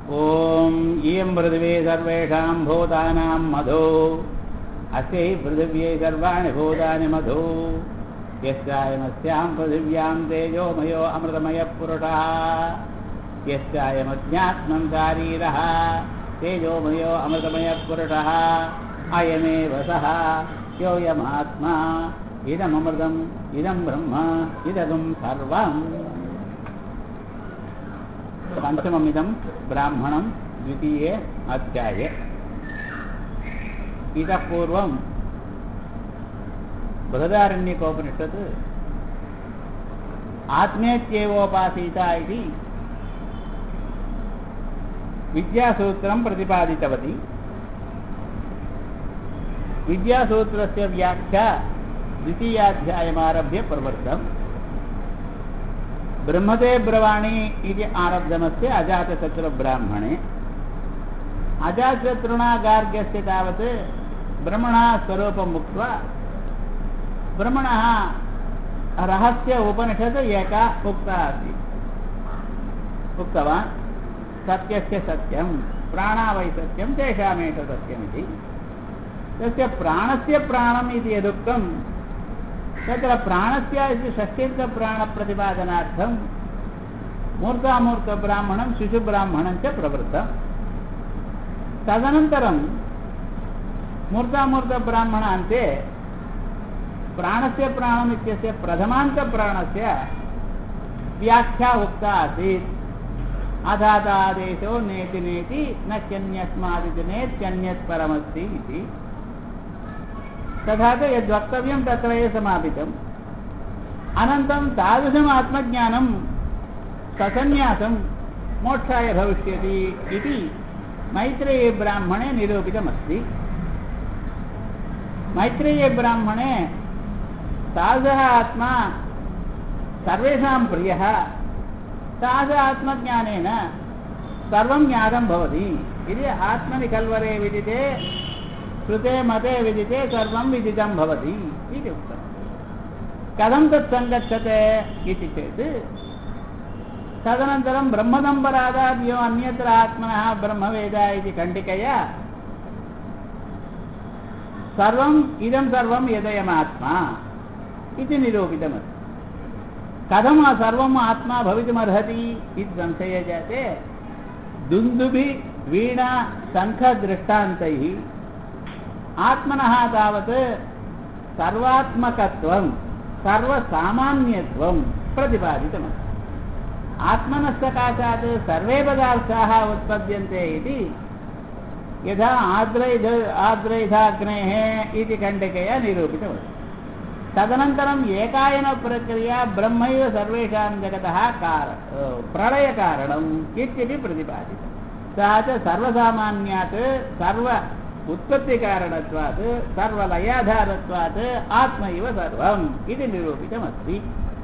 ॐ इयं पृथिवी सर्वेषां भूतानां मधु अस्यै पृथिव्यै सर्वाणि भूतानि मधु यस्यायमस्यां पृथिव्यां तेजोमयो अमृतमयः पुरुषः यस्यायमध्यात्मं शारीरः तेजोमयो अमृतमयः पुरुषः अयमेव सः योऽयमात्मा इदममृतम् इदं ब्रह्म इदगं सर्वम् पञ्चममिदं ब्राह्मणं द्वितीये अध्याये इतः पूर्वं बृहदारण्यकोपनिषत् आत्मेत्येवोपासीत इति विद्यासूत्रं प्रतिपादितवती विद्यासूत्रस्य व्याख्या द्वितीयाध्यायमारभ्य प्रवृत्तम् ब्रह्मते ब्रवाणी इति आरब्धमस्ति अजातशत्रुब्राह्मणे अजातशत्रुणा गार्ग्यस्य तावत् ब्रह्मणः स्वरूपम् उक्त्वा ब्रह्मणः रहस्य उपनिषत् एका उक्ता आसीत् उक्तवान् सत्यस्य सत्यं प्राणा वै सत्यं तेषामेष सत्यमिति तस्य प्राणस्य प्राणम् इति यदुक्तं तत्र प्राणस्य इति षष्ठीर्थप्राणप्रतिपादनार्थं मूर्तामूर्तब्राह्मणं शिशुब्राह्मणं च प्रवृत्तम् तदनन्तरं मूर्तामूर्तब्राह्मणान्ते प्राणस्य प्राणम् इत्यस्य प्रथमान्तप्राणस्य व्याख्या उक्ता आसीत् अधातादेशो नेति नेति न च्यन्यस्मादिति नेत्यन्यत् परमस्ति इति तथा च यद्वक्तव्यं तत्र एव समापितम् अनन्तरं तादृशम् आत्मज्ञानं ससन्न्यासं मोक्षाय भविष्यति इति मैत्रेयब्राह्मणे निरूपितमस्ति मैत्रेयब्राह्मणे तादृशः आत्मा सर्वेषां प्रियः तादृश आत्मज्ञानेन सर्वं ज्ञातं भवति इति आत्मनि कल्वरे विदिते श्रुते मते विदिते सर्वं विदितं भवति इति उक्तम् कथं तत् सङ्गच्छते इति चेत् तदनन्तरं ब्रह्मदम्बरादाद्यो अन्यत्र आत्मनः ब्रह्मवेद इति खण्डिकया सर्वम् इदं सर्वं यदयमात्मा इति निरूपितमस्ति कथं सर्वम् आत्मा भवितुमर्हति इति संशये जाते दुन्दुभि वीणा शङ्खदृष्टान्तैः आत्मनः तावत् सर्वात्मकत्वं सर्वसामान्यत्वं प्रतिपादितमस्ति आत्मनः सकाशात् सर्वे पदार्थाः उत्पद्यन्ते इति यथा आद्रैध आद्रैधाग्नेः इति खण्डिकया निरूपितमस्ति तदनन्तरम् एकायनप्रक्रिया ब्रह्मैव सर्वेषां जगतः कार प्रलयकारणम् इत्यपि प्रतिपादितं सः च सर्वसामान्यात् सर्व उत्पत्तिकारणत्वात् सर्वलयाधारत्वात् आत्म इव सर्वम् इति निरूपितमस्ति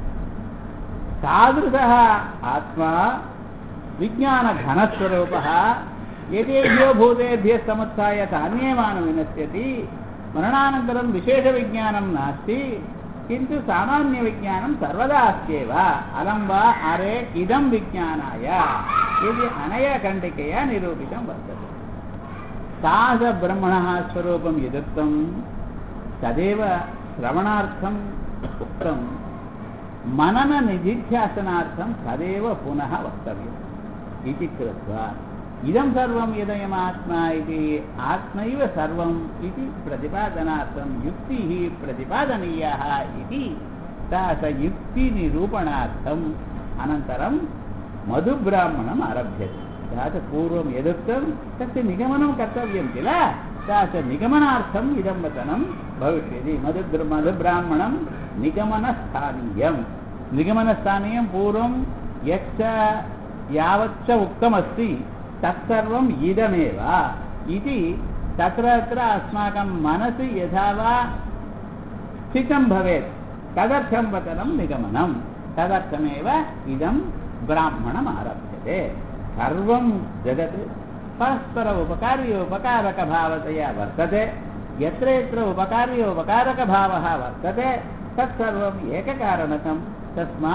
तादृशः आत्मा विज्ञानघनस्वरूपः यदेभ्यो भूतेभ्यः समुत्थाय तान्येवानं विनश्यति मरणानन्तरं विशेषविज्ञानं नास्ति किन्तु सामान्यविज्ञानं सर्वदा अस्त्येव अलं वा अरे इदं विज्ञानाय इति अनया खण्डिकया निरूपितं वर्तते तादृशब्रह्मणः स्वरूपं यदुक्तं तदेव श्रवणार्थम् उक्तं मनननिधिध्यासनार्थं तदेव पुनः वक्तव्यम् इति कृत्वा इदं सर्वं यदयमात्मा इति आत्मैव सर्वम् इति प्रतिपादनार्थं युक्तिः प्रतिपादनीयाः इति सा स युक्तिनिरूपणार्थम् अनन्तरं मधुब्राह्मणम् आरभ्यते सः च पूर्वं यदुक्तं तस्य निगमनं कर्तव्यं किल सा च निगमनार्थम् इदं वचनं भविष्यति मधु मधुब्राह्मणं निगमनस्थानीयं निगमनस्थानीयं पूर्वं यच्च यावच्च उक्तमस्ति तत्सर्वम् इदमेव इति तत्र तत्र अस्माकं मनसि यथा वा स्थितं भवेत् तदर्थं वचनं निगमनं तदर्थमेव इदं ब्राह्मणम् आरभ्यते सर्वं जगत् परस्पर उपकार्योपकारकभावतया वर्तते यत्र यत्र उपकार्योपकारकभावः वर्तते तत्सर्वम् एककारणकं तस्मात्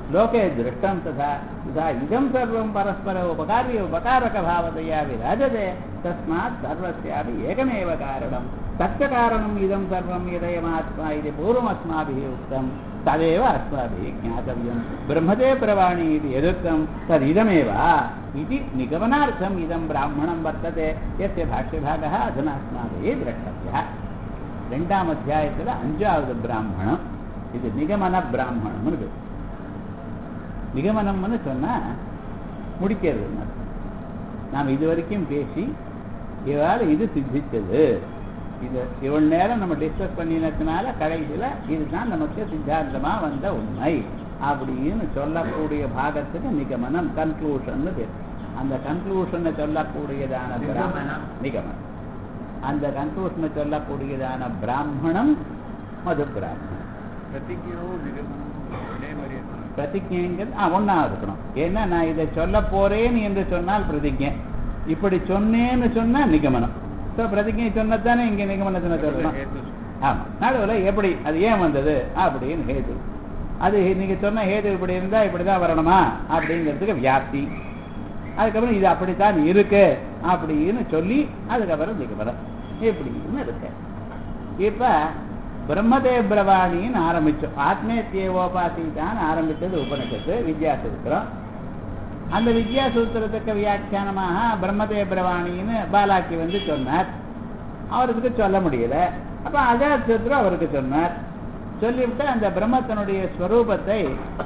लोके दृष्टं तथा तथा इदं सर्वं परस्पर उपकार्य उपकारकभावतया विराजते तस्मात् सर्वस्यापि एकमेव कारणं तच्च कारणम् इदं सर्वं यदयमात्मा इति पूर्वमस्माभिः उक्तं तदेव अस्माभिः ज्ञातव्यं ब्रह्मते प्रवाणी इति यदुक्तं तदिदमेव इति निगमनार्थम् इदं ब्राह्मणं वर्तते यस्य भाष्यभागः अधुना अस्माभिः द्रष्टव्यः ரெண்டாம் அத்தியாயத்தில் அஞ்சாவது பிராமணம் இது நிகமன பிராமணம்னு பேர் நிகமனம்னு சொன்னா முடிக்கிறது நாம் இது வரைக்கும் பேசி இவால் இது சித்தித்தது இது இவ்வளவு நேரம் நம்ம டிஸ்கஸ் பண்ணினதுனால கடைசியில் இதுதான் நமக்கு சித்தாந்தமா வந்த உண்மை அப்படின்னு சொல்லக்கூடிய பாகத்துக்கு நிகமனம் கன்க்ளூஷன் பேர் அந்த கன்க்ளூஷனை சொல்லக்கூடியதான பிராமணம் நிகமனம் அந்த கன்க்ளூஷனை சொல்லக்கூடியதான பிராமணம் மது பிராமணம் பிரதிஜைங்கிறது ஆ ஒன்றா இருக்கணும் ஏன்னா நான் இதை சொல்ல போறேன் என்று சொன்னால் பிரதிஜை இப்படி சொன்னேன்னு சொன்னா நிகமனம் ஸோ பிரதிஜை சொன்னதானே இங்க நிகமனத்தின சொல்லணும் ஆமா நடுவில் எப்படி அது ஏன் வந்தது அப்படின்னு ஹேது அது நீங்க சொன்ன ஹேது இப்படி இருந்தா இப்படிதான் வரணுமா அப்படிங்கிறதுக்கு வியாப்தி அதுக்கப்புறம் இது அப்படித்தான் இருக்கு அப்படின்னு சொல்லி அதுக்கப்புறம் நிகமனம் இப்படின்னு இருக்கு இப்ப பிரம்மதே பிரவாணின்னு ஆரம்பிச்சோம் ஆத்மேத்தியோபாசிதான் ஆரம்பித்தது உபனிஷத்து வித்யாசூத்திரம் அந்த வித்யாசூத்திரத்துக்கு வியாக்கியானமாக பிரம்மதே பிரவாணின்னு பாலாக்கி வந்து சொன்னார் அவருக்கு சொல்ல முடியல அப்ப அஜாத் சத்ரு அவருக்கு சொன்னார் சொல்லிவிட்டு அந்த பிரம்மத்தினுடைய ஸ்வரூபத்தை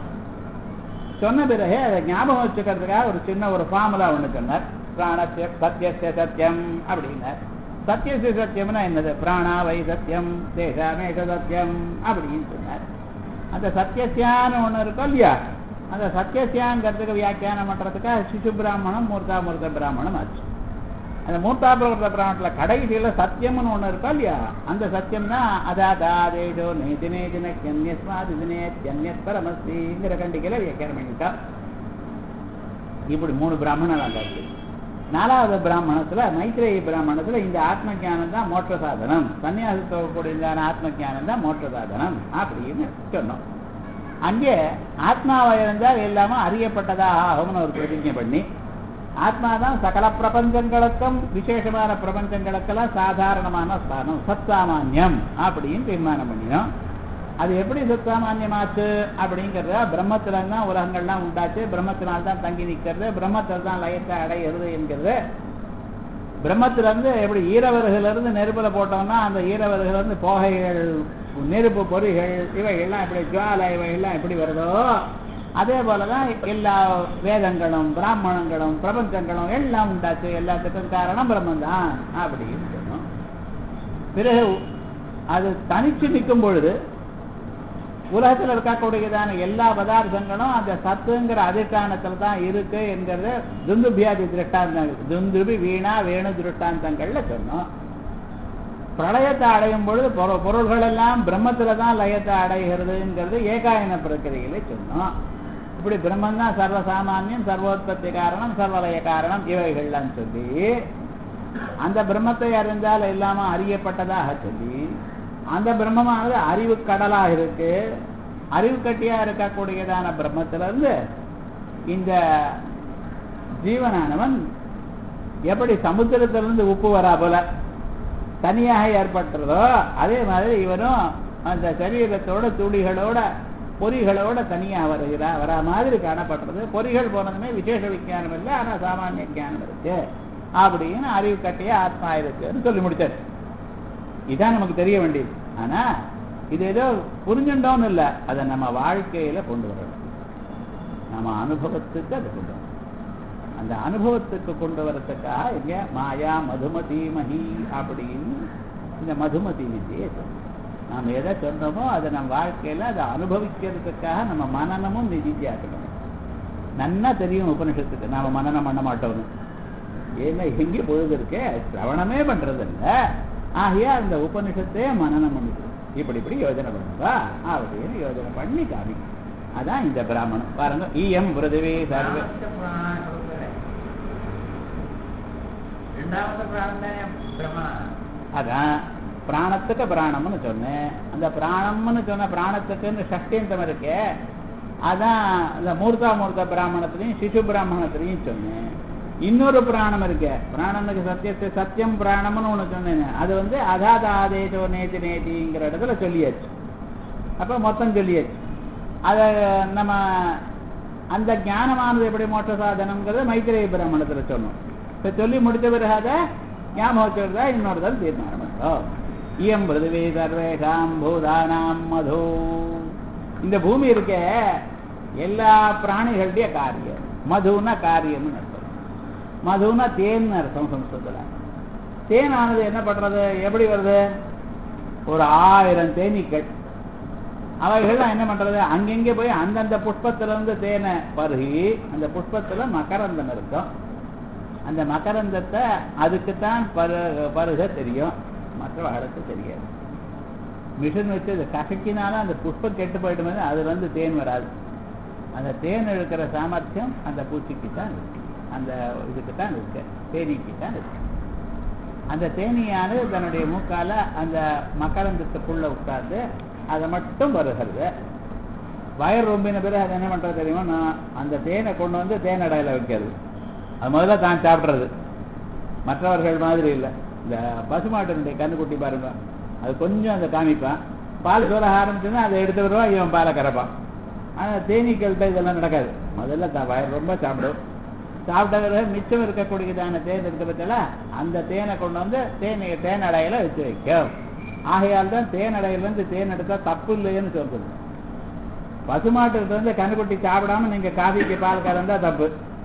சொன்ன பிறகு அதை ஞாபகம் வச்சுக்கிறதுக்காக ஒரு சின்ன ஒரு ஃபார்முலா ஒன்று சொன்னார் பிராணத்திய சத்தியசிய சத்தியம் அப்படின்னார் சத்தியசிய சத்தியம்னா என்னது பிராணா வை சத்தியம் தேசாமேஷ சத்தியம் அப்படின்னு சொன்னார் அந்த சத்தியசியான்னு ஒன்று இருக்கும் இல்லையா அந்த சத்தியசியாங்கிறதுக்கு வியாக்கியானம் பண்ணுறதுக்காக சிசு பிராமணம் மூர்த்தாமூர்த்த பிராமணம் ஆச்சு அந்த மூர்த்தாபிரவர்த்த பிராமணத்தில் கடைசியில் சத்தியம்னு ஒன்று இருக்கா இல்லையா அந்த சத்தியம் தான் அதாதாதேஜோ நேதினே தினக்கியன்யஸ்மாத் இதுனே தியன்யத் பரமஸ்திங்கிற கண்டிக்கையில் வியாக்கியானம் பண்ணிட்டா இப்படி மூணு பிராமணன் அங்கே இருக்கு நாலாவது பிராமணத்துல மைத்ரேயி பிராமணத்துல இந்த ஆத்ம ஜானம் தான் மோட்ச சாதனம் சன்னியாசத்தோட ஆத்ம ஜானம் தான் மோட்ச சாதனம் அப்படின்னு சொன்னோம் அங்கே ஆத்மாவை இருந்தால் எல்லாமே அறியப்பட்டதாக ஆகும்னு ஒரு பிரதிஜை பண்ணி ஆத்மா தான் சகல பிரபஞ்சங்களுக்கும் விசேஷமான பிரபஞ்சங்களுக்கெல்லாம் சாதாரணமான ஸ்தானம் சத்சாமான்யம் அப்படின்னு தீர்மானம் பண்ணினோம் அது எப்படி சத்சாமான்யமாச்சு அப்படிங்கிறத பிரம்மத்துல தான் உலகங்கள்லாம் உண்டாச்சு பிரம்மத்தினால் தான் தங்கி நிற்கிறது பிரம்மத்தில் தான் லயத்தை அடையிறது என்கிறது பிரம்மத்திலிருந்து எப்படி ஈரவர்களிலிருந்து நெருப்பில் போட்டோம்னா அந்த ஈரவர்களிலிருந்து போகைகள் நெருப்பு பொறிகள் இவைகள்லாம் எப்படி ஜுவாலை இவைகள்லாம் எப்படி வருதோ அதே போலதான் எல்லா வேதங்களும் பிராமணங்களும் பிரபஞ்சங்களும் எல்லாம் உண்டாச்சு எல்லாத்துக்கும் காரணம் பிரம்மன் தான் அப்படின்னு சொன்னோம் பிறகு அது தனிச்சு நிற்கும் பொழுது உலகத்தில் இருக்கக்கூடியதான எல்லா பதார்த்தங்களும் அந்த சத்துங்கிற அதிஷ்டானத்தில் தான் இருக்கு என்கிறத துந்துபியாதி திருஷ்டாந்தங்கள் துந்துபி வீணா வேணு திருஷ்டாந்தங்கள்ல சொன்னோம் பிரளயத்தை அடையும் பொழுது பொருள்கள் எல்லாம் பிரம்மத்துல தான் லயத்தை அடைகிறதுங்கிறது ஏகாயன பிரக்கிரியில சொன்னோம் இப்படி பிரம்மன் தான் சர்வசாமானியம் சர்வோத்பத்தி காரணம் சர்வலய காரணம் இவைகள்லாம் சொல்லி அந்த பிரம்மத்தை அறிந்தால் எல்லாமே அறியப்பட்டதாக சொல்லி அந்த பிரம்மமானது அறிவு கடலா இருக்கு அறிவு கட்டியா இருக்கக்கூடியதான பிரம்மத்திலிருந்து இந்த ஜீவனானவன் எப்படி சமுத்திரத்திலிருந்து உப்பு வரா போல தனியாக ஏற்பட்டுறதோ அதே மாதிரி இவரும் அந்த சரீரத்தோட துளிகளோட பொறிகளோட தனியா வருகிறா வரா மாதிரி காணப்படுறது பொறிகள் போனதுமே விசேஷ விஞ்ஞானம் இல்லை ஆனா சாமானிய ஜானம் இருக்கு அப்படின்னு அறிவு கட்டிய ஆத்மா இருக்குன்னு சொல்லி முடிச்சாரு இதான் நமக்கு தெரிய வேண்டியது ஆனா இது ஏதோ புரிஞ்சுட்டோம்னு இல்லை அதை நம்ம வாழ்க்கையில கொண்டு வரணும் நம்ம அனுபவத்துக்கு அதை கொண்டு வரணும் அந்த அனுபவத்துக்கு கொண்டு வரத்துக்காக இங்க மாயா மதுமதி மகி அப்படின்னு இந்த மதுமதி வித்தியை சொல்றோம் நாம் எதை சொன்னோமோ அதை நம்ம வாழ்க்கையில அதை அனுபவிக்கிறதுக்காக நம்ம மனநமும் நிதித்தியாக்கணும் நன்னா தெரியும் உபனிஷத்துக்கு நாம மனநம் பண்ண மாட்டோம்னு ஏன்னா எங்கே பொழுது இருக்கே சிரவணமே பண்றது இல்லை ஆகையா அந்த உபனிஷத்தையே மனநம் பண்ணிக்கிறோம் இப்படி இப்படி யோஜனை பண்ணுவா அப்படின்னு யோஜனை பண்ணி காமிக்கும் அதான் இந்த பிராமணம் பாருங்க ஈயம் பிருதிவி சர்வ ரெண்டாவது பிராணம் தானே பிரம்மா அதான் பிராணத்துக்கு பிராணம்னு சொன்னேன் அந்த பிராணம்னு சொன்ன பிராணத்துக்குன்னு சஷ்டியந்தம் இருக்கே அதான் இந்த மூர்த்தா மூர்த்த பிராமணத்திலையும் சிசு பிராமணத்திலையும் சொன்னேன் இன்னொரு பிராணம் இருக்கு பிராணனுக்கு சத்தியத்தை சத்தியம் பிராணம்னு ஒன்று சொன்னேன் அது வந்து அதாத ஆதேசோ நேதி நேதிங்கிற இடத்துல சொல்லியாச்சு அப்போ மொத்தம் சொல்லியாச்சு அதை நம்ம அந்த ஞானமானது எப்படி மோட்ச சாதனம்ங்கிறத மைத்திரேய பிராமணத்தில் சொன்னோம் இப்போ சொல்லி முடித்த பிறகு அதை ஞாபகம் வச்சுருந்தா இன்னொரு தடவை தீர்மானம் பண்ணோம் இயம் பிருதிவி சர்வேஷாம் பூதானாம் மது இந்த பூமி இருக்க எல்லா பிராணிகளுடைய காரியம் மதுன்னா காரியம்னு அர்த்தம் மதுன்னா தேன் அர்த்தம் சம்ஸ்கிருதத்தில் தேனானது என்ன பண்றது எப்படி வருது ஒரு ஆயிரம் தேனீக்கள் அவைகள்லாம் என்ன பண்றது அங்கங்கே போய் அந்தந்த புஷ்பத்துல இருந்து தேனை பருகி அந்த புஷ்பத்துல மகரந்தம் இருக்கும் அந்த மகரந்தத்தை அதுக்குத்தான் பரு பருக தெரியும் மற்றவர்களுக்கு தெரியாது மிஷின் வச்சு அதை கசக்கினாலும் அந்த புஷ்பம் கெட்டு போயிடுமே அதுல இருந்து தேன் வராது அந்த தேன் இழுக்கிற சாமர்த்தியம் அந்த பூச்சிக்கு தான் இருக்கு அந்த இதுக்கு தான் இருக்கு தேனீக்கு தான் இருக்கு அந்த தேனீயானது தன்னுடைய மூக்கால அந்த மகரந்தத்துக்குள்ள உட்கார்ந்து அதை மட்டும் வருகிறது வயர் ரொம்பின பிறகு அது என்ன பண்றது தெரியுமா நான் அந்த தேனை கொண்டு வந்து தேனடையில வைக்கிறது அது முதல்ல தான் சாப்பிட்றது மற்றவர்கள் மாதிரி இல்லை இந்த பசுமாட்டினுடைய கண்ணுக்குட்டி பாருங்க அது கொஞ்சம் அந்த காமிப்பான் பால் சோற ஆரம்பிச்சுன்னா அதை எடுத்து வருவான் இவன் பாலை கறப்பான் ஆனால் தேனீக்கள்கிட்ட இதெல்லாம் நடக்காது முதல்ல தான் வயர் ரொம்ப சாப்பிடும் சாப்பிட்ட பிறகு மிச்சம் இருக்கக்கூடியதான தேன் இருக்க பத்தில அந்த தேனை கொண்டு வந்து தேனை தேனடையில வச்சு வைக்கும் ஆகையால் தான் தேனடையிலேருந்து தேன் எடுத்தா தப்பு இல்லைன்னு சொல்றது பசுமாட்டுக்கிட்ட இருந்து கண்ணுக்குட்டி சாப்பிடாம நீங்க காஃபிக்கு பால் கறந்தா தப்பு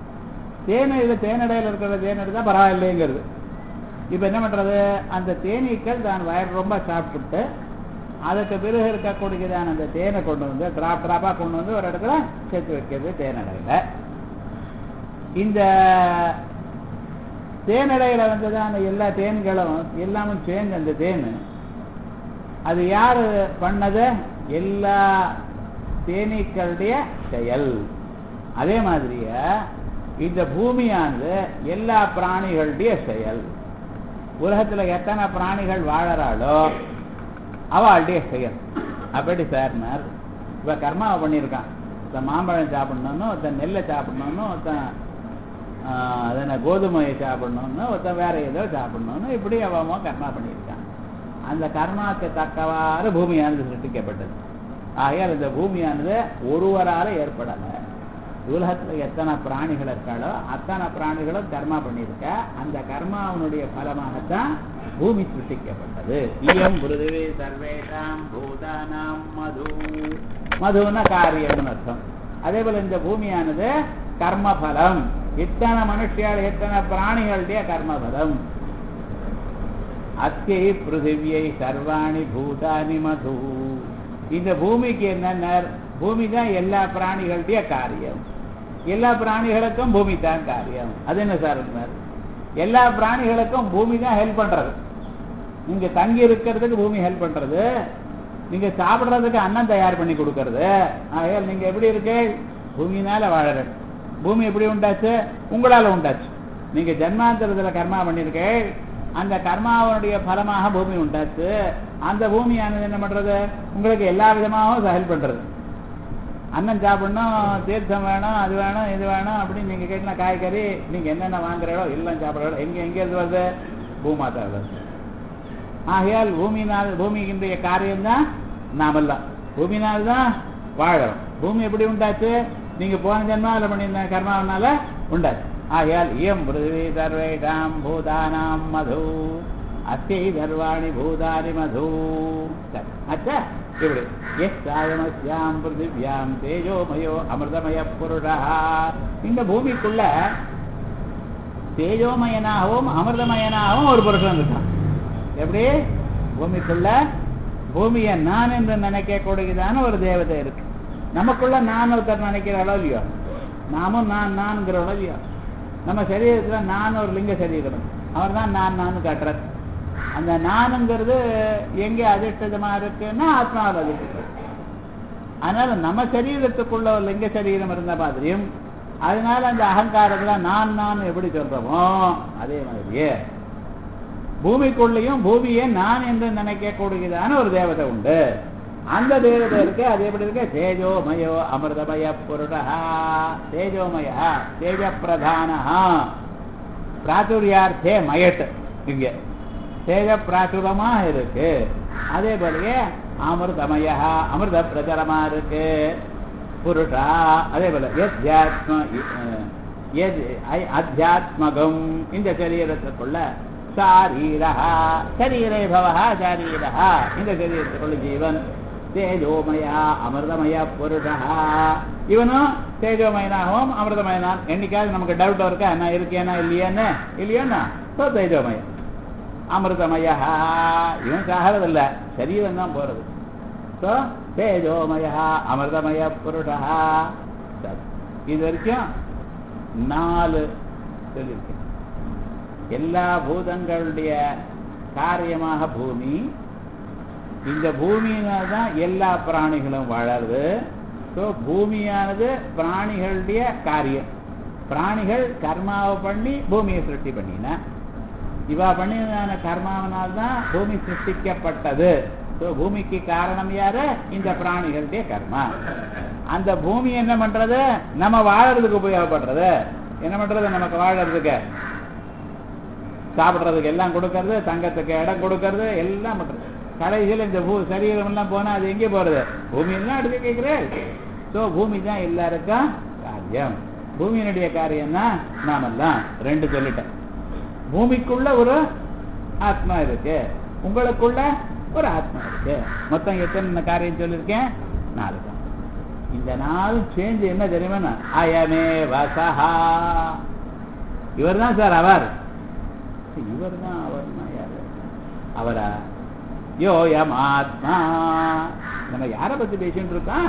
தேனை இது தேனடையில் இருக்கிற தேன் எடுத்தா பரவாயில்லைங்கிறது இப்ப என்ன பண்றது அந்த தேனீக்கள் தான் வயர் ரொம்ப சாப்பிட்டுட்டு அதுக்கு பிறகு இருக்கக்கூடியதான அந்த தேனை கொண்டு வந்து டிராப் டிராப்பா கொண்டு வந்து ஒரு இடத்துல சேர்த்து வைக்கிறது தேனடையில இந்த தேனடையில வந்ததான எல்லா தேன்களும் எல்லாமும் சேர்ந்து அந்த தேன் அது யாரு பண்ணது எல்லா தேனீக்களுடைய செயல் அதே மாதிரிய இந்த பூமியானது எல்லா பிராணிகளுடைய செயல் உலகத்துல எத்தனை பிராணிகள் வாழறாளோ அவளுடைய செயல் அப்படி சார்னார் இவ கர்மாவை பண்ணியிருக்கான் ஒருத்தன் மாம்பழம் சாப்பிடணும்னு ஒருத்தன் நெல்லை சாப்பிடணும்னு ஒருத்தன் அது என்ன கோதுமையை சாப்பிடணும்னு ஒருத்தன் வேற ஏதோ சாப்பிடணும்னு இப்படி அவன் கர்மா பண்ணியிருக்கான் அந்த கர்மாக்கு தக்கவாறு பூமியானது சிருஷ்டிக்கப்பட்டது ஆகையால் இந்த பூமியானது ஒருவரால ஏற்படலை உலகத்துல எத்தனை பிராணிகள் இருக்காளோ அத்தனை பிராணிகளும் கர்மா பண்ணியிருக்க அந்த கர்மாவனுடைய பலமாகத்தான் பூமி சிருஷ்டிக்கப்பட்டது இயம் பிருதிவி சர்வேஷாம் பூதானாம் மது மதுன காரியம்னு அர்த்தம் அதே போல இந்த பூமியானது கர்மபலம் எத்தனை மனுஷியால் எத்தனை பிராணிகளுடைய கர்மபலம் அத்தியை பிருத்திவியை சர்வாணி பூதானி மது இந்த பூமிக்கு என்னென்ன பூமி தான் எல்லா பிராணிகளுடைய காரியம் எல்லா பிராணிகளுக்கும் பூமி தான் காரியம் அது என்ன சார் எல்லா பிராணிகளுக்கும் பூமி தான் ஹெல்ப் பண்றது நீங்க தங்கி இருக்கிறதுக்கு பூமி ஹெல்ப் பண்றது நீங்க சாப்பிடுறதுக்கு அன்னம் தயார் பண்ணி கொடுக்கறது ஆகையால் நீங்க எப்படி இருக்கு பூமியினால வாழற பூமி எப்படி உண்டாச்சு உங்களால உண்டாச்சு நீங்க ஜன்மாந்தரத்துல கர்மா பண்ணிருக்கே அந்த கர்மாவனுடைய பலமாக பூமி உண்டாச்சு அந்த பூமியானது என்ன பண்றது உங்களுக்கு எல்லா விதமாகவும் ஹெல்ப் பண்றது அன்னம் சாப்பிடணும் தீர்த்தம் வேணும் அது வேணும் இது வேணும் அப்படின்னு நீங்க கேட்டின காய்கறி நீங்க என்னென்ன வாங்குறீங்களோ எல்லாம் சாப்பிட்றோம் எங்க எங்க இருந்து வருது பூமாதா வருது ஆகையால் பூமியினால் பூமியினுடைய காரியம்தான் நாமெல்லாம் பூமியினால் தான் வாழறோம் பூமி எப்படி உண்டாச்சு நீங்க போன ஜென்மாவில் பண்ணியிருந்த கர்மாவனால உண்டாச்சு ஆகையால் இயம் பிருத்திவி சர்வேஷாம் பூதானாம் மது அஸ்யை சர்வாணி பூதானி மது அச்சா இப்படி எஸ் சாயமஸ்யாம் பிருத்திவியாம் தேஜோமயோ அமிர்தமய புருஷா இந்த பூமிக்குள்ள தேஜோமயனாகவும் அமிர்தமயனாகவும் ஒரு புருஷன் இருக்கான் எப்படி பூமிக்குள்ள பூமியை நான் என்று நினைக்கக்கூடியதான ஒரு தேவதை இருக்கு நமக்குள்ள நான் ஒருத்தர் நினைக்கிறாளோ இல்லையோ நாமும் நான் நான்கிறோளோ இல்லையோ நம்ம சரீரத்துல நான் ஒரு லிங்க சரீரம் அவர் தான் நான் நான் காட்டுறார் அந்த நானுங்கிறது எங்க அதிர்ஷ்டமா இருக்குன்னா ஆத்மாவில் அதிர்ஷ்டம் அதனால நம்ம சரீரத்துக்குள்ள ஒரு லிங்க சரீரம் இருந்த மாதிரியும் அதனால அந்த அகங்காரத்துல நான் நான் எப்படி சொல்றோமோ அதே மாதிரியே பூமிக்குள்ளேயும் பூமியை நான் என்று நினைக்கக்கூடியதான ஒரு தேவதை உண்டு அந்த தேவதை இருக்கு அது எப்படி இருக்கு தேஜோமயோ அமிர்தமய புருடா தேஜோமய தேஜ பிரதானா பிராச்சுரியார்த்தே மயட் இங்க தேஜ பிராச்சுரமா இருக்கு அதே போலயே அமிர்தமய அமிர்த பிரச்சரமா இருக்கு புருஷா அதே போல யத்யாத்ம எத் ஐ- அத்தியாத்மகம் இந்த சரீரத்துக்குள்ள சாரீரா சரீரே பவஹ சாரீரா இந்த சரீரத்துக்குள்ள ஜீவன் தேஜோமயா அமிர்தமய புருஷா இவனும் தேஜோமயனாகவும் அமிர்தமயனான் என்னைக்காவது நமக்கு டவுட் இருக்கா என்ன இருக்கேனா இல்லையான்னு இல்லையாண்ணா ஸோ தேஜோமய அமிர்தமய இவன் சாகிறதில்ல சரீரம் தான் போறது ஸோ தேஜோமய அமிர்தமய புருஷா சரி. இது வரைக்கும் நாலு சொல்லியிருக்கேன் எல்லா பூதங்களுடைய காரியமாக பூமி இந்த பூமியினால தான் எல்லா பிராணிகளும் வாழறது ஸோ பூமியானது பிராணிகளுடைய காரியம் பிராணிகள் கர்மாவை பண்ணி பூமியை சிருஷ்டி பண்ணின இவா பண்ணின கர்மாவனால் தான் பூமி சிருஷ்டிக்கப்பட்டது ஸோ பூமிக்கு காரணம் யாரு இந்த பிராணிகளுடைய கர்மா அந்த பூமி என்ன பண்றது நம்ம வாழறதுக்கு உபயோகப்படுறது என்ன பண்றது நமக்கு வாழறதுக்கு சாப்பிடுறதுக்கு எல்லாம் கொடுக்கறது தங்கத்துக்கு இடம் கொடுக்கறது எல்லாம் பண்றது கடைசியில் இந்த பூ சரீரம் எல்லாம் போனா அது எங்கே போறது பூமியெல்லாம் எடுக்க கேட்கிறேன் ஸோ பூமி தான் எல்லாருக்கும் காரியம் பூமியினுடைய காரியம் தான் நாமெல்லாம் ரெண்டு சொல்லிட்டேன் பூமிக்குள்ள ஒரு ஆத்மா இருக்கு உங்களுக்குள்ள ஒரு ஆத்மா இருக்கு மொத்தம் எத்தனை காரியம் சொல்லியிருக்கேன் நாலு தான் இந்த நாலு சேஞ்ச் என்ன தெரியுமா அயமே வசஹா இவர் தான் சார் அவர் இவர் தான் அவர்னா யாரு அவரா யோயம் ஆத்மா நம்ம யாரை பத்தி பேசிட்டு இருக்கோம்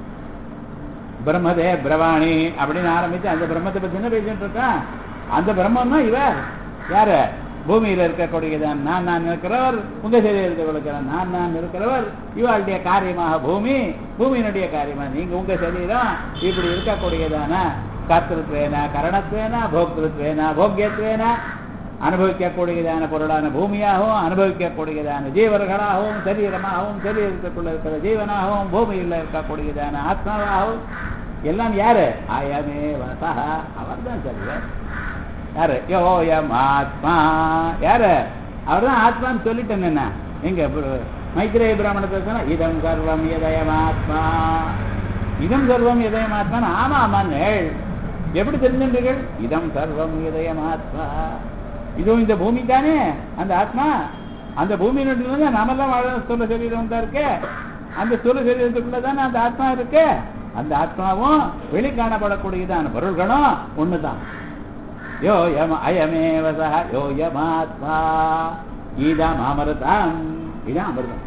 பிரம்மதே பிரவாணி அப்படின்னு ஆரம்பிச்சு அந்த பிரம்மத்தை பத்தி என்ன பேசிட்டு இருக்கோம் அந்த பிரம்மம் தான் இவர் யாரு பூமியில இருக்கக்கூடியதான் நான் நான் இருக்கிறவர் உங்க சரீரத்தில் இருக்கிற நான் நான் இருக்கிறவர் இவாளுடைய காரியமாக பூமி பூமியினுடைய காரியமா நீங்க உங்க சரீரம் இப்படி இருக்கக்கூடியதான கர்த்தத்வேன கரணத்வேன போக்திருத்வேன போக்கியத்வேன அனுபவிக்கக்கூடியதான பொருளான பூமியாகவும் அனுபவிக்கக்கூடியதான ஜீவர்களாகவும் சரீரமாகவும் சரீரத்துக்குள்ள இருக்கிற ஜீவனாகவும் பூமியில் இருக்கக்கூடியதான ஆத்மாவாகவும் எல்லாம் யாரு அயமே வசா அவர் தான் சரீரம் யாரு யோயம் ஆத்மா யாரு அவர் தான் ஆத்மான்னு சொல்லிட்டேன் என்ன எங்க பு- மைத்ரேய பிராமணத்தை சொன்னா இதம் சர்வம் இதயம் ஆத்மா இதம் சர்வம் இதயம் ஆத்மான்னு ஆமா ஆமாங்கள் எப்படி தெரிஞ்சுன்றீர்கள் இதம் சர்வம் இதயம் ஆத்மா இதுவும் இந்த பூமி தானே அந்த ஆத்மா அந்த பூமியினுடைய தான் நாமெல்லாம் வாழ ஸ்தூல சரீரம் தான் இருக்கு அந்த ஸ்தூல சரீரத்துக்குள்ள தானே அந்த ஆத்மா இருக்கு அந்த ஆத்மாவும் வெளி காணப்படக்கூடியதான பொருள்களும் ஒண்ணுதான் யோ யம் அயமேவ சஹ யோ யமாத்மா இதம் அமிர்தம் இதான் அமிர்தம்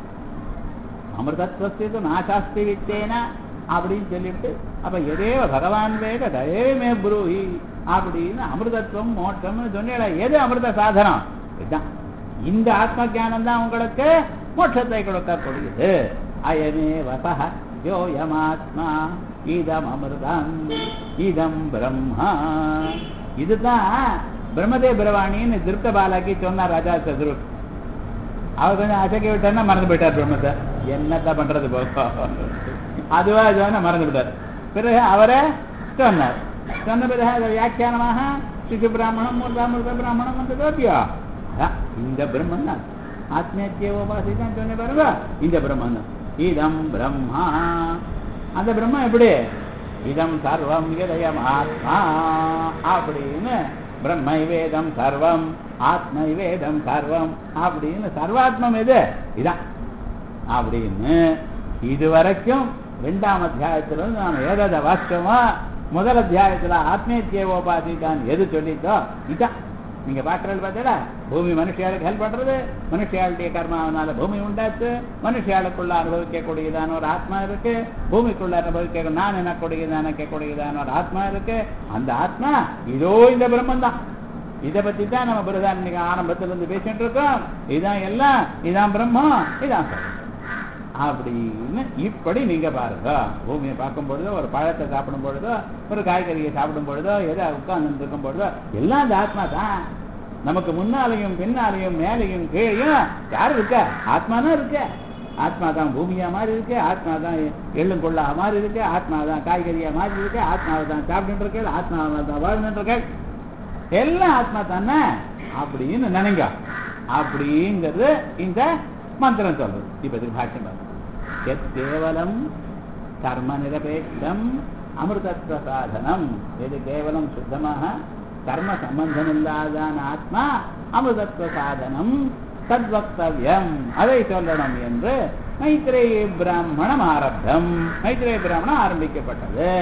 அமிர்தத்வஸ்து நாசாஸ்தி வித்தேன அப்படின்னு சொல்லிட்டு அப்ப எதேவ பகவான் வேத தயமே புரூஹி அப்படின்னு அமிர்தத்துவம் மோட்சம்னு சொன்னீங்களா எது அமிர்த சாதனம் இதுதான் இந்த ஆத்ம ஞானம் தான் உங்களுக்கு மோட்சத்தை கொடுக்கக்கூடியது அயமே வசஹ யோயமாத்மா இதம் அமிர்தம் இதம் பிரம்மா இதுதான் பிரம்மதே பிரவாணின்னு திருப்த பாலாக்கி சொன்னார் ராஜா சதுரு அவர் கொஞ்சம் அசைக்க விட்டாருன்னா மறந்து போயிட்டார் பிரம்மத்தை என்னத்த பண்றது போக்கோ அதுவா அதுவான மறந்து விட்டார் பிறகு அவரை சொன்னார் சொன்ன பிறகு அதை வியாக்கியானமாக சிசு பிராமணம் மூர்த்தாமிருத பிராமணம் வந்ததோ இல்லையோ அதான் இந்த பிரம்மன் தான் ஆத்மேத்திய உபாசி தான் சொன்ன பாருங்க இந்த பிரம்மன் தான் இதம் பிரம்மா அந்த பிரம்மம் எப்படி இதம் சர்வம் இதயம் ஆத்மா அப்படின்னு பிரம்மை வேதம் சர்வம் ஆத்மை வேதம் சர்வம் அப்படின்னு சர்வாத்மம் எது இதான் அப்படின்னு இதுவரைக்கும் ரெண்டாம் அத்தியாயத்துல இருந்து நாம் ஏதாவது வாக்கியமா முதல் அத்தியாயத்துல ஆத்மேத்தியோபாசிதான் எது சொல்லிட்டோ இதான் நீங்க பாக்குறது பார்த்தீங்களா பூமி மனுஷியாளுக்கு ஹெல்ப் பண்றது மனுஷியாளுடைய கர்மாவனால பூமி உண்டாச்சு மனுஷியாளுக்குள்ள அனுபவிக்கக்கூடியதான ஒரு ஆத்மா இருக்கு பூமிக்குள்ள அனுபவிக்க நான் எனக்கூடியதான நினைக்கக்கூடியதான ஒரு ஆத்மா இருக்கு அந்த ஆத்மா இதோ இந்த பிரம்மன் தான் இதை பத்தி தான் நம்ம பிரதான் இன்னைக்கு ஆரம்பத்துல இருந்து பேசிட்டு இருக்கோம் இதான் எல்லாம் இதான் பிரம்மம் இதான் சத்தியம். அப்படின்னு இப்படி நீங்க பாருங்க பூமியை பார்க்கும் பொழுதோ ஒரு பழத்தை சாப்பிடும் பொழுதோ ஒரு காய்கறியை சாப்பிடும் பொழுதோ எதை உட்கார்ந்து இருக்கும் பொழுதோ எல்லாம் அந்த ஆத்மா தான் நமக்கு முன்னாலையும் பின்னாலையும் மேலையும் கீழையும் யாரு இருக்க ஆத்மா தான் இருக்க ஆத்மா தான் பூமியா மாதிரி இருக்கு ஆத்மா தான் எள்ளும் கொள்ளா மாதிரி இருக்கு ஆத்மா தான் காய்கறியா மாதிரி இருக்கு ஆத்மாவை தான் சாப்பிட்டு இருக்கேள் ஆத்மாவை தான் வாழ்ந்துட்டு இருக்கேள் எல்லாம் ஆத்மா தானே அப்படின்னு நினைங்க அப்படிங்கிறது இந்த மந்திரம் சொல்றது இப்ப இதுக்கு பாஷ்யம் பாருங்க. எத் கேவலம் கர்ம நிரபேட்சம் அமிர்தத்வ சாதனம் இது கேவலம் சுத்தமாக கர்ம சம்பந்தம் இல்லாதான ஆத்மா அமிர்தத்வ சாதனம் தத்வக்தவியம் அதை சொல்லணும் என்று மைத்ரேய பிராமணம் ஆரப்தம் மைத்ரேய பிராமணம் ஆரம்பிக்கப்பட்டது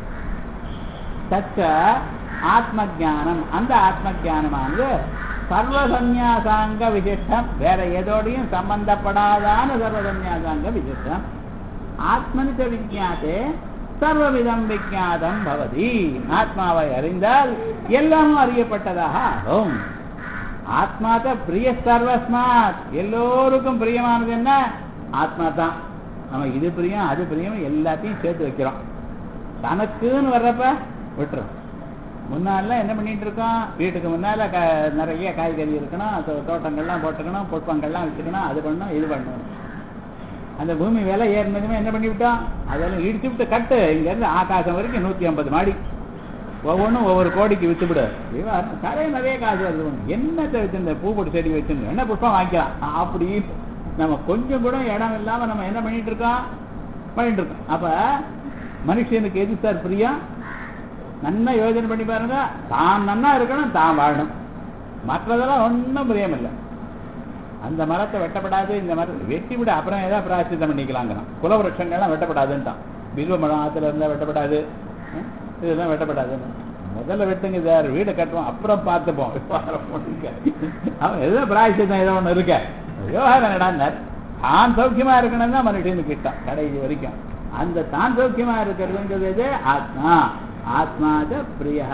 தச்ச ஆத்ம ஞானம் அந்த ஆத்ம ஞானமானது சர்வ சந்நியாசாங்க விசிஷ்டம் வேற எதோடையும் சம்பந்தப்படாதான சர்வ சந்நியாசாங்க விசிஷ்டம் ஆத்மனிச்ச விஜாத்தே சர்வவிதம் விஜாதம் பவதி ஆத்மாவை அறிந்தால் எல்லாமும் அறியப்பட்டதாக ஆகும் ஆத்மாத பிரிய சர்வஸ்மாத் எல்லோருக்கும் பிரியமானது என்ன ஆத்மா தான் நம்ம இது பிரியம் அது பிரியம் எல்லாத்தையும் சேர்த்து வைக்கிறோம் தனக்குன்னு வர்றப்ப விட்டுரும் முன்னால என்ன பண்ணிட்டு இருக்கோம் வீட்டுக்கு முன்னால க நிறைய காய்கறி இருக்கணும் தோ- தோட்டங்கள்லாம் போட்டுக்கணும் புஷ்பங்கள்லாம் வச்சுக்கணும் அது பண்ணணும் இது பண்ணணும் அந்த பூமி விலை ஏறினதுமே என்ன பண்ணிவிட்டோம் அதெல்லாம் இடிச்சு விட்டு கட்டு இங்கேருந்து ஆகாசம் வரைக்கும் நூற்றி ஐம்பது மாடி ஒவ்வொன்றும் ஒவ்வொரு கோடிக்கு வித்துவிடு கரைய நிறைய காசு வருது உனக்கு. என்னத்தை வச்சிருந்த பூப்பொடி செடி வச்சிருந்த என்ன புஷ்பம் வாங்கிக்கலாம் அப்படி நம்ம கொஞ்சம் கூட இடம் இல்லாம நம்ம என்ன பண்ணிட்டு இருக்கோம் பண்ணிட்டு இருக்கோம் அப்ப மனுஷனுக்கு எது சார் பிரியம் நன்னா யோசனை பண்ணி பாருங்க தான் நன்னா இருக்கணும் தான் வாழணும் மற்றதெல்லாம் ஒன்றும் பிரியம் இல்லை அந்த மரத்தை வெட்டப்படாது இந்த மரத்தை வெட்டி விட அப்புறம் ஏதாவது பிராயச்சித்தம் பண்ணிக்கலாங்கிறான் குலவருஷங்கள்லாம் வெட்டப்படாதுன்ட்டான் பில்வ மரம் ஆத்துல இருந்தா வெட்டப்படாது ஹம், இதெல்லாம் வெட்டப்படாதுன்னு முதல்ல வெட்டுங்க சார் வீடை கட்டுவோம் அப்புறம் பார்த்துப்போம் விவகாரம் பண்ணுங்க. அவன் ஏதோ பிராயச்சித்தம் ஏதோ ஒண்ணு இருக்க விவகாரம் என்னடான்னார் தான் சௌக்கியமா இருக்கணும் தான் மனுஷனுக்கு இஷ்டம் கடைசி வரைக்கும் அந்த தான் சௌக்கியமா இருக்கிறதுங்கிறது எது? ஆத்மா ஆத்மாத பிரியா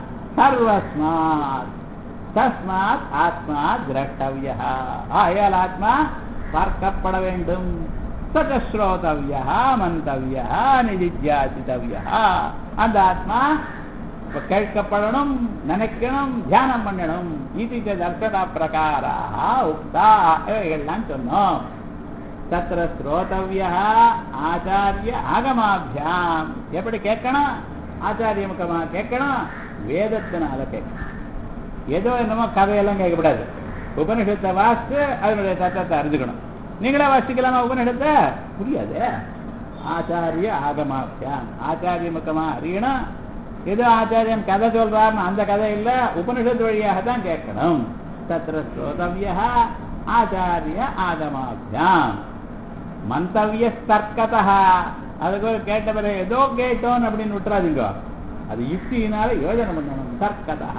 சர்வஸ்மாத் தஸ்மாத் ஆத்மா திரஷ்டவியா ஆயால் ஆத்மா பார்க்கப்பட வேண்டும் சதஸ்ரோதவியா மந்தவியா நிதித்தியாசித்தவியா அந்த ஆத்மா இப்ப கேட்கப்படணும் நினைக்கணும் தியானம் பண்ணணும் இது தர்சன பிரகாரா உக்தா எல்லாம் சொன்னோம் தத்திர ஸ்ரோதவியா ஆச்சாரிய ஆகமாபியாம் எப்படி கேட்கணும் ஆச்சாரிய முகமா கேட்கணும் வேதத்தினால கேட்கணும் ஏதோ என்னமோ கதையெல்லாம் கேட்கக்கூடாது உபனிஷத்தை வாசித்து அதனுடைய தத்துவத்தை அறிஞ்சுக்கணும் நீங்களே வாசிக்கலாமா உபனிஷத்தை புரியாது ஆச்சாரிய ஆகமாபியாம் ஆச்சாரிய முகமா அறியணும் ஏதோ ஆச்சாரியன் கதை சொல்றாருன்னு அந்த கதை இல்ல உபனிஷத்து வழியாக தான் கேட்கணும் தத்திர ஸ்ரோதவியா ஆச்சாரிய ஆகமாபியாம் மந்தவிய தர்க்கதா அதுக்கு கேட்ட பிறகு ஏதோ கேட்டோம் அப்படின்னு விட்டுறாதீங்க அது யுக்தியினால யோஜனை பண்ணணும் தர்க்கதா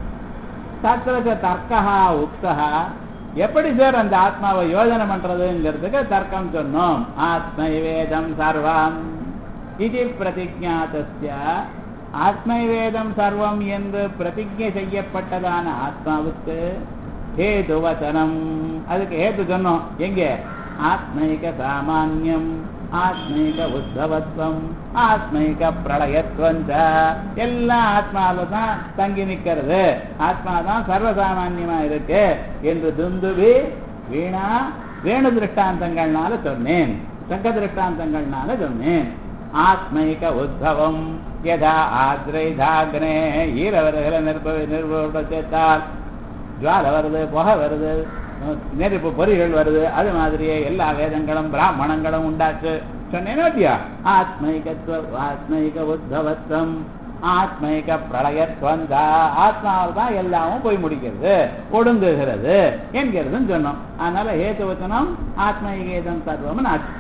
தத்திர தர்க்கா உக்தா எப்படி சார் அந்த ஆத்மாவை யோஜனை பண்றதுங்கிறதுக்கு தர்க்கம் சொன்னோம் ஆத்மைவேதம் சர்வம் இது பிரதிஜாத்திய ஆத்மைவேதம் சர்வம் என்று பிரதிஜை செய்யப்பட்டதான ஆத்மாவுக்கு ஹேது வசனம் அதுக்கு ஹேது சொன்னோம் எங்க ஆத்மைக சாமான்யம் ஆத்மைக உத்பவத்வம் ஆத்மைக பிரளயத்துவம் ச. எல்லாம் ஆத்மாவில தான் தங்கி நிக்கிறது ஆத்மா தான் சர்வசாமான்யமா இருக்கு என்று துந்துவி வீணா வேணு திருஷ்டாந்தங்கள்னால சொன்னேன் சங்க திருஷ்டாந்தங்கள்னால சொன்னேன் ஆத்மைக உத்பவம் யதா ஆத்ரைதாக்னே ஈரவர்களை நிற்ப நிர்பத்தால் ஜுவாலை வருது புகை வருது நெருப்பு பொறிகள் வருது அது மாதிரியே எல்லா வேதங்களும் பிராமணங்களும் உண்டாச்சு சொன்னேன் இல்லையா ஆத்மைகத்துவ ஆத்மைக உத்பவத்துவம் ஆத்மைக பிரளயத்வந்தா ஆத்மாவில் தான் எல்லாமும் போய் முடிக்கிறது ஒடுங்குகிறது என்கிறதுன்னு சொன்னோம் அதனால ஹேத்துவச்சனம் ஆத்மைகேதம் சர்வம் ஆச்சு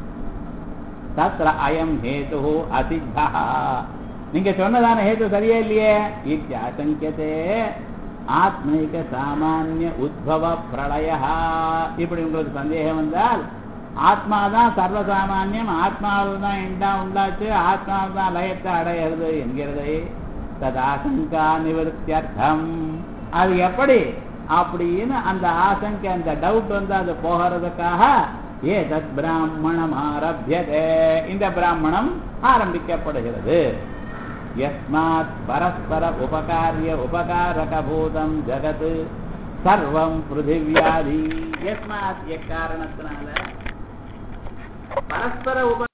தத்ர அயம் ஹேது அசித்தா நீங்க சொன்னதான ஹேது சரியா இல்லையே இத்தியாசங்கியதே ஆத்மைக சாமானிய உத்பவ பிரளய இப்படி உங்களுக்கு சந்தேகம் வந்தால் ஆத்மாதான் சர்வசாமான்யம் ஆத்மாவில் தான் இண்டா உண்டாச்சு ஆத்மாவில் தான் லயத்தை அடையிறது என்கிறதை ததாசங்கா நிவர்த்தியர்த்தம் அது எப்படி அப்படின்னு அந்த ஆசங்கை அந்த டவுட் வந்து அது போகிறதுக்காக ஏ தத் பிராமணம் ஆரம்பியதே இந்த பிராமணம் ஆரம்பிக்கப்படுகிறது யஸ்மாத் பரஸ்பர உபகாரிய உபகாரகபூதம் ஜகத் சர்வம் பிருத்திவியாதி யஸ்மாத் எக்காரணத்தினால பரஸ்பர உப